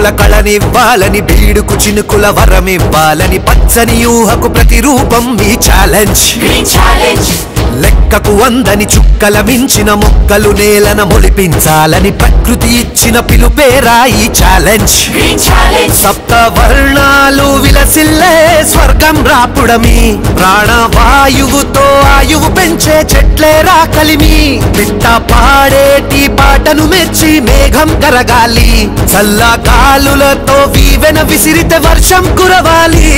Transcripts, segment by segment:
బ్రతుకుల కళనివ్వాలని బీడుకు చినుకుల వరమివ్వాలని పచ్చని ఊహకు ప్రతిరూపం ఈ ఛాలెంజ్ గ్రీన్ ఛాలెంజ్ లెక్కకు వందని చుక్కల మించిన మొక్కలు నేలన మొలిపించాలని ప్రకృతి ఇచ్చిన పిలుపేరా ఈ ఛాలెంజ్ గ్రీన్ ఛాలెంజ్ సప్త వర్ణాలు విలసిల్లే స్వర్గం రాపుడమి ప్రాణవాయువుతో ఆయువు పెంచే చెట్లే రా కలిమి పిట్ట పాడేటి పాటను మెచ్చి మేఘం కరగాలి చల్ల గాలులతో వీవెన విసిరితే వర్షం కురవాలి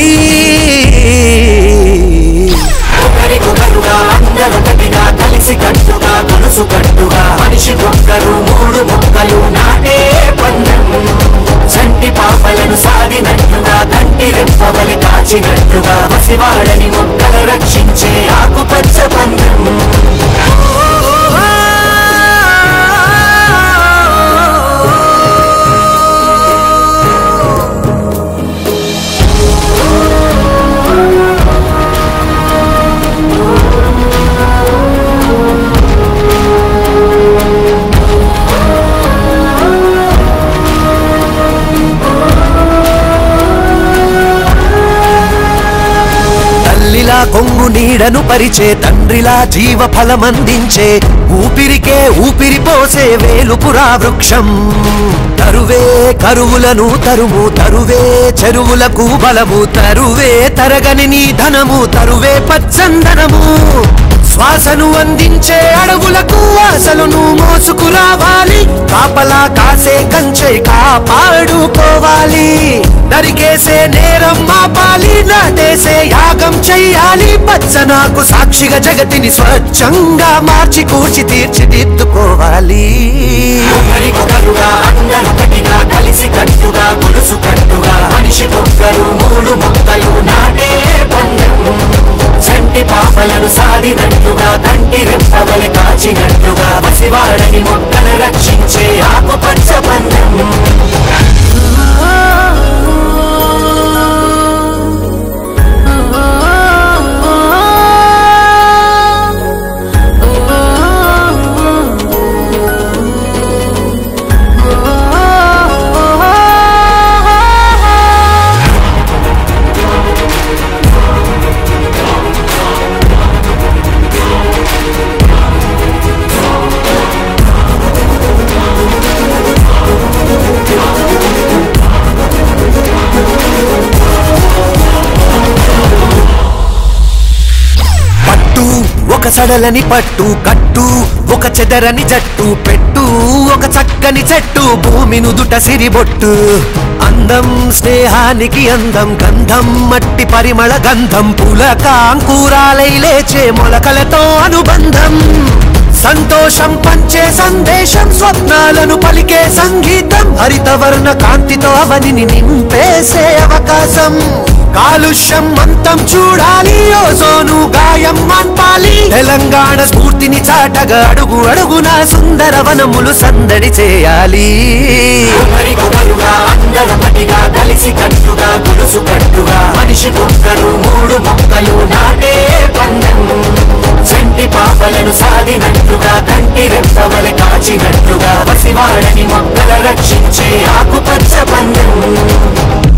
ఒకరికొకరుగా అందరూ ఒకటిగా కలిసి కట్టుగా కలుసు కట్టుగా మనిషి ఒక్కరు మూడు మొక్కలు నాటే పందెం చంటి పాపలను సాగినట్లుగా కంటి రెప్పవలి కాచినట్లుగా పసివాడని మొక్కల రక్షించే ఆకుపచ్చ పందెం తల్లిలా కొంగు నీడను పరిచే తండ్రిలా జీవ ఫలమందించే ఊపిరికే ఊపిరి పోసే వేలుపురా వృక్షం తరువే కరువులను తరుము తరువే చెరువులకు బలము తరువే తరగని నీ ధనము తరువే పచ్చందనము శ్వాసను అందించే అడవులకు ఆశలను మోసుకురావాలి కాపలా కాసే కంచె కాపాడుకోవాలి నరికేసే నేరం మాపాలి నాటేసే యాగం చెయ్యాలి పచ్చనాకు సాక్షిగా జగతిని స్వచ్ఛంగా మార్చి కూర్చి తీర్చిదిద్దుకోవాలి ఒకరికొకరుగా అందరూ ఒకటిగా కలిసి కట్టుగా గొలుసు కట్టుగా మనిషి ఒక్కరు మూడు మొక్కలు నాటే పందెం చంటి పాపలను సాడినట్లుగా కంటి రెప్పవలి కాచినట్లుగా పసివాడని మొక్కల రక్షించే ఆకుపచ్చ పందెం పట్టు ఒక సడలని పట్టు కట్టు ఒక చెదరని జట్టు పెట్టు ఒక చక్కని చెట్టు భూమి నుదుట సిరిబొట్టు అందం స్నేహానికి అందం గంధం మట్టి పరిమళ గంధం పులకాంకురాలై లేచే మొలకలతో అనుబంధం సంతోషం పంచే సందేశం స్వప్నాలను పలికే సంగీతం హరితవర్ణ కాంతితో అవనిని నింపేసే అవకాశం కాలుష్యం అంతం చూడాలి ఓజోను గాయం మాన్పాలి తెలంగాణ స్ఫూర్తిని చాటగా అడుగు అడుగున సుందర వనములు సందడి చేయాలి ఒకరికొకరుగా అందరూ ఒకటిగా కలిసి కట్టుగా గొలుసు కట్టుగా మనిషి ఒక్కరు మూడు మొక్కలు నాటే పందెం చంటి పాపలను సాగినట్లుగా కంటి రెప్పవలి కాచినట్లుగా పసివాడని మొక్కల రక్షించే ఆకుపచ్చ పందెం